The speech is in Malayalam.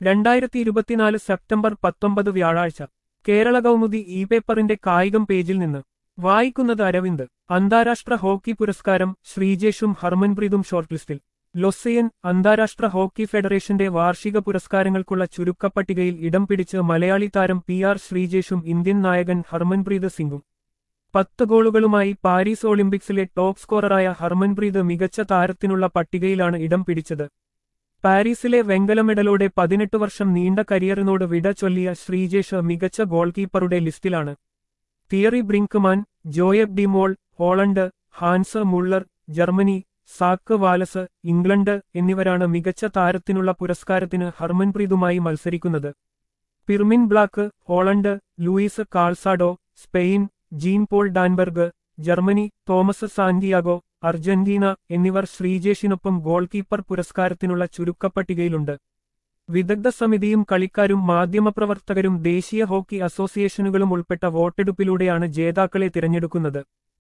രണ്ടായിരത്തി ഇരുപത്തിനാല് സെപ്റ്റംബർ പത്തൊമ്പത് വ്യാഴാഴ്ച കേരള കൗമുദി ഇ പേപ്പറിന്റെ കായികം പേജിൽ നിന്ന് വായിക്കുന്നത് അരവിന്ദ് അന്താരാഷ്ട്ര ഹോക്കി പുരസ്കാരം ശ്രീജേഷും ഹർമൻപ്രീതും ഷോർട്ട് ലിസ്റ്റിൽ ലൊസയൻ അന്താരാഷ്ട്ര ഹോക്കി ഫെഡറേഷന്റെ വാർഷിക പുരസ്കാരങ്ങൾക്കുള്ള ചുരുക്കപ്പട്ടികയിൽ ഇടം പിടിച്ച് മലയാളി താരം പി ആർ ശ്രീജേഷും ഇന്ത്യൻ നായകൻ ഹർമൻപ്രീത് സിംഗും പത്ത് ഗോളുകളുമായി പാരീസ് ഒളിമ്പിക്സിലെ ടോപ്പ് സ്കോററായ ഹർമൻപ്രീത് മികച്ച താരത്തിനുള്ള പട്ടികയിലാണ് ഇടം പിടിച്ചത് പാരീസിലെ വെങ്കല മെഡലോടെ പതിനെട്ട് വർഷം നീണ്ട കരിയറിനോട് വിട ചൊല്ലിയ ശ്രീജേഷ് മികച്ച ഗോൾ കീപ്പറുടെ ലിസ്റ്റിലാണ് Thierry Brinkman Joep de Mol Holland Hans Muller Germany Zach Wallace England എന്നിവരാണ് മികച്ച താരത്തിനുള്ള പുരസ്കാരത്തിന് ഹർമൻപ്രീതുമായി മത്സരിക്കുന്നത് Pirmin Blaak Holland Lluis Calzado Spain Jean Paul Danneberg Germany Thomas Santiago Argentina എന്നിവർ ശ്രീജേഷിനൊപ്പം ഗോൾ കീപ്പർ പുരസ്കാരത്തിനുള്ള ചുരുക്കപ്പട്ടികയിലുണ്ട് വിദഗ്ധ സമിതിയും കളിക്കാരും മാധ്യമപ്രവർത്തകരും ദേശീയ ഹോക്കി അസോസിയേഷനുകളും ഉൾപ്പെട്ട വോട്ടെടുപ്പിലൂടെയാണ് ജേതാക്കളെ തിരഞ്ഞെടുക്കുന്നത്